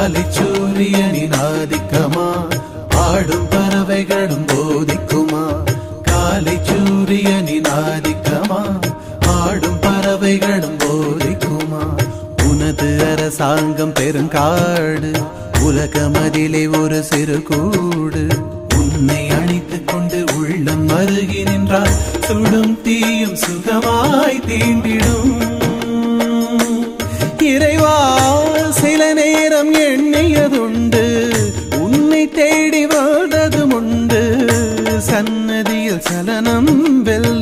காலை சூரியனின் ஆதிக்கமா பாடும் பறவைகளும் போதிக்குமா காலை சூரியனின் ஆதிக்கமா பாடும் பறவைகளும் போதிக்குமா உனது அரசாங்கம் பெருங்காடு உலகமதிலே ஒரு சிறு கூடு உன்னை அணைத்துக் கொண்டு உள்ளம் அருகி நின்றால் சுடும் தீயும் சுகமாய் தீண்டிடும் இறைவா சில நேரம் எண்ணியதுண்டு உன்னை தேடி வாழ்ந்ததும் உண்டு சன்னதியில் சலனம் வெல்ல